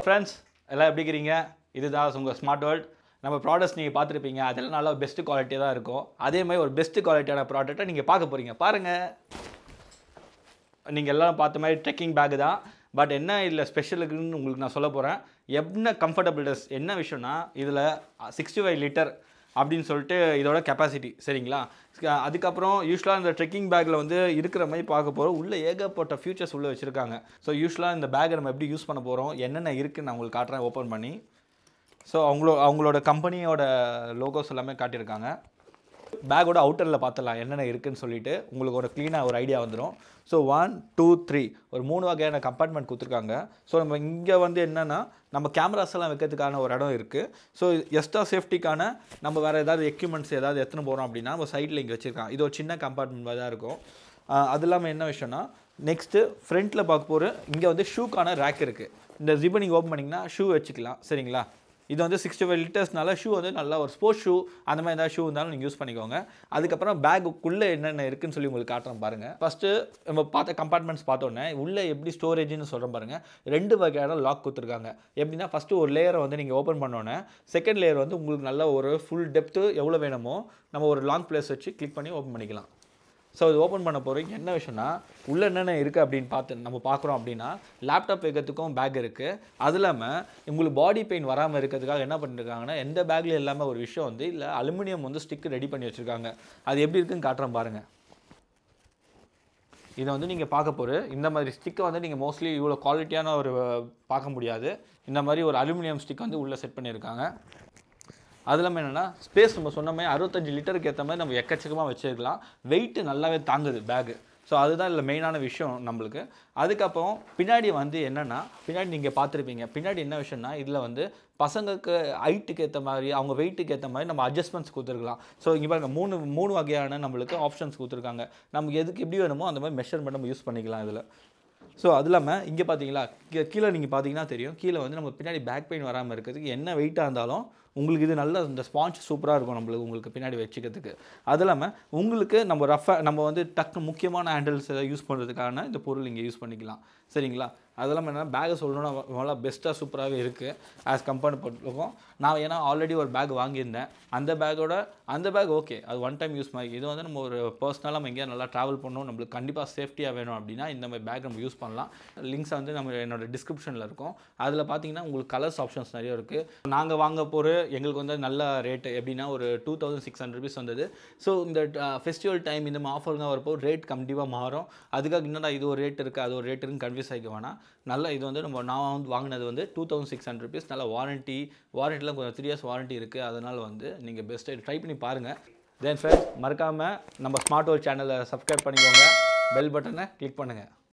friends எல்லாம் எப்படி இருக்கிறீங்க இதுதான் உங்கள் ஸ்மார்ட் வேர்ல்ட் நம்ம ப்ராடக்ட்ஸ் நீங்கள் பார்த்துருப்பீங்க அதெல்லாம் நல்லா பெஸ்ட் குவாலிட்டியாக தான் இருக்கும் அதே மாதிரி ஒரு பெஸ்ட் குவாலிட்டியான ப்ராடக்ட்டை நீங்கள் பார்க்க போகிறீங்க பாருங்கள் நீங்கள் எல்லாம் பார்த்த மாதிரி ட்ரெக்கிங் பேக் தான் பட் என்ன இதில் ஸ்பெஷல் இருக்குன்னு உங்களுக்கு நான் சொல்ல போகிறேன் என்ன கம்ஃபர்டபுள்னஸ் என்ன விஷயம்னா இதில் சிக்ஸ்டி ஃபைவ் லிட்டர் அப்படின்னு சொல்லிட்டு இதோட கெப்பாசிட்டி சரிங்களா க- அதுக்கப்புறம் யூஸ்வலாக இந்த ட்ரெக்கிங் பேக்கில் வந்து இருக்கிற மாதிரி பார்க்க போகிறோம் உள்ளே ஏகப்பட்ட ஃபியூச்சர்ஸ் உள்ளே வச்சுருக்காங்க ஸோ யூஸ்வலாக இந்த பேக்கை நம்ம எப்படி யூஸ் பண்ண போகிறோம் என்னென்ன இருக்குன்னு நான் உங்களுக்கு காட்டுறேன் ஓப்பன் பண்ணி ஸோ அவங்களோ அவங்களோட கம்பெனியோட லோகோஸ் எல்லாமே காட்டியிருக்காங்க பேக்கோட அவுட்டரில் பார்த்துடலாம் என்னென்ன இருக்குன்னு சொல்லிட்டு உங்களுக்கு ஒரு க்ளீனாக ஒரு ஐடியா வந்துடும் ஸோ ஒன் டூ த்ரீ ஒரு மூணு வகையான கம்பார்ட்மெண்ட் கொடுத்துருக்காங்க ஸோ நம்ம இங்கே வந்து என்னென்னா நம்ம கேமராஸ் எல்லாம் வைக்கிறதுக்கான ஒரு இடம் இருக்குது ஸோ எக்ஸ்ட்ரா சேஃப்டிக்கான நம்ம வேறு ஏதாவது எக்யூப்மெண்ட்ஸ் ஏதாவது எடுத்துன்னு போகிறோம் அப்படின்னா நம்ம சைடில் இங்கே வச்சுருக்காங்க இது ஒரு சின்ன கம்பார்ட்மெண்ட் தான் இருக்கும் ஆஹ் அது இல்லாமல் என்ன விஷயம்னா நெக்ஸ்ட்டு ஃப்ரண்ட்டில் பார்க்க போகிற இங்கே வந்து ஷூக்கான ரேக் இருக்குது இந்த ஜிப்பை நீங்கள் ஓப்பன் பண்ணிங்கன்னா ஷூ வச்சுக்கலாம் சரிங்களா இது வந்து சிக்ஸ்டி ஃபைவ் லிட்டர்ஸ்னால ஷூ வந்து நல்லா ஒரு ஸ்போர்ட்ஸ் ஷூ அந்த மாதிரி ஏதாவது ஷூ இருந்தாலும் நீங்கள் யூஸ் பண்ணிக்கோங்க அதுக்கப்புறம் பேக்குள்ளே என்னென்ன இருக்குன்னு சொல்லி உங்களுக்கு காட்டுறேன் பாருங்கள் ஃபஸ்ட்டு நம்ம பார்த்த கம்பார்ட்மெண்ட்ஸ் பார்த்தோன்னே உள்ளே எப்படி ஸ்டோரேஜ்னு சொல்கிறேன் பாருங்கள் ரெண்டு வகையான லாக் கொடுத்துருக்காங்க எப்படின்னா ஃபஸ்ட்டு ஒரு லேயரை வந்து நீங்கள் ஓப்பன் பண்ணோன்னே செகண்ட் லேயர் வந்து உங்களுக்கு நல்ல ஒரு ஃபுல் டெப்த்து எவ்வளோ வேணுமோ நம்ம ஒரு லாங் பிளேஸ் வச்சு கிளிக் பண்ணி ஓப்பன் பண்ணிக்கலாம் ஸோ இது ஓப்பன் பண்ண போகிறீங்க என்ன விஷயம்னா உள்ளே என்னென்ன இருக்குது அப்படின்னு பார்த்து நம்ம பார்க்குறோம் அப்படின்னா லேப்டாப் வைக்கிறதுக்கும் பேக் இருக்குது அது இல்லாமல் உங்களுக்கு பாடி பெயின் வராமல் இருக்கிறதுக்காக என்ன பண்ணிருக்காங்கன்னா எந்த பேக்ல இல்லாமல் ஒரு விஷயம் வந்து இல்லை அலுமினியம் வந்து ஸ்டிக் ரெடி பண்ணி வச்சுருக்காங்க அது எப்படி இருக்குன்னு காட்டுறேன் பாருங்கள் இதை வந்து நீங்கள் பார்க்க போகிற இந்த மாதிரி ஸ்டிக்கை வந்து நீங்கள் மோஸ்ட்லி இவ்வளோ குவாலிட்டியான ஒரு பார்க்க முடியாது இந்த மாதிரி ஒரு அலுமினியம் ஸ்டிக் வந்து உள்ளே செட் பண்ணியிருக்காங்க அது இல்லாமல் என்னென்னா ஸ்பேஸ் நம்ம சொன்ன மாதிரி அறுபத்தஞ்சு லிட்டருக்கு ஏற்ற மாதிரி நம்ம எக்கச்சக்கமாக வச்சுருக்கலாம் வெயிட் நல்லாவே தாங்குது பேகு ஸோ அதுதான் இதில் மெயினான விஷயம் நம்மளுக்கு அதுக்கப்புறம் பின்னாடி வந்து என்னென்னா பின்னாடி நீங்கள் பார்த்துருப்பீங்க பின்னாடி என்ன விஷயம்னா இதில் வந்து பசங்களுக்கு ஹைட்டுக்கு ஏற்ற மாதிரி அவங்க வெயிட்டுக்கு ஏற்ற மாதிரி நம்ம அட்ஜஸ்ட்மெண்ட்ஸ் கொடுத்துருக்கலாம் ஸோ இங்கே பாருங்க மூணு மூணு வகையான நம்மளுக்கு ஆப்ஷன்ஸ் கொடுத்துருக்காங்க நமக்கு எதுக்கு எப்படி வேணுமோ அந்த மாதிரி மெஷர்மெண்ட் நம்ம யூஸ் பண்ணிக்கலாம் இதில் ஸோ அது இல்லாமல் இங்கே பார்த்தீங்களா கீ- கீழே நீங்கள் பார்த்தீங்கன்னா தெரியும் கீழே வந்து நம்ம பின்னாடி பேக் பெயின் வராமல் இருக்கிறதுக்கு என்ன வெயிட்டாக இருந்தாலும் உங்களுக்கு இது நல்ல இந்த ஸ்பாஞ்ச் சூப்பராக இருக்கும் நம்மளுக்கு உங்களுக்கு பின்னாடி வச்சுக்கிறதுக்கு அது இல்லாமல் உங்களுக்கு நம்ம ரஃபாக நம்ம வந்து டக்கு முக்கியமான ஹேண்டில்ஸ் யூஸ் பண்ணுறதுக்கான இந்த பொருள் இங்கே யூஸ் பண்ணிக்கலாம் சரிங்களா அது இல்லாமல் என்ன பேக்கை சொல்லணும்னா நல்லா பெஸ்ட்டாக சூப்பராகவே இருக்குது ஆஸ் கம்பேர்ட் பண்ணிருக்கோம் நான் ஏன்னா ஆல்ரெடி ஒரு பேக் வாங்கியிருந்தேன் அந்த பேக்கோட அந்த பேக் ஓகே அது ஒன் டைம் யூஸ் மாதிரி இது வந்து நம்ம ஒரு பர்சனலாக நம்ம எங்கேயா நல்லா ட்ராவல் பண்ணணும் நம்மளுக்கு கண்டிப்பாக சேஃப்டியாக வேணும் அப்படின்னா இந்த மாதிரி பேக் நம்ம யூஸ் பண்ணலாம் லிங்க்ஸ் வந்து நம்ம என்னோட டிஸ்கிரிப்ஷனில் இருக்கும் அதில் பார்த்தீங்கன்னா உங்களுக்கு கலர்ஸ் ஆப்ஷன்ஸ் நிறைய இருக்குது நாங்கள் வாங்க போகிற எங்களுக்கு வந்து நல்ல ரேட்டு எப்படின்னா ஒரு two thousand six hundred rupees வந்தது ஸோ இந்த ஃபெஸ்டிவல் டைம் இந்த மாதிரி ஆஃபருங்க வரப்போ ரேட் கண்டிப்பாக மாறும் அதுக்காக என்னடா இது ஒரு ரேட் இருக்குது அது ஒரு ரேட் இருக்குன்னு கன்ஃபியூஸ் ஆகிக்க வேணாம் நல்லா இது வந்து நம்ம நான் வந்து வாங்கினது வந்து two thousand six hundred rupees நல்ல வாரண்ட்டி வாரண்ட்டிலாம் கொஞ்சம் த்ரீ இயர்ஸ் வாரண்ட்டி இருக்குது அதனால் வந்து நீங்கள் பெஸ்ட்டு ட்ரை பண்ணி பாருங்கள் தென் ஃப்ரெண்ட்ஸ் மறக்காமல் நம்ம ஸ்மார்ட் ஒர்க் சேனலை சப்ஸ்கிரைப் பண்ணிக்கோங்க பெல் பட்டனை கிளிக் பண்ணுங்கள்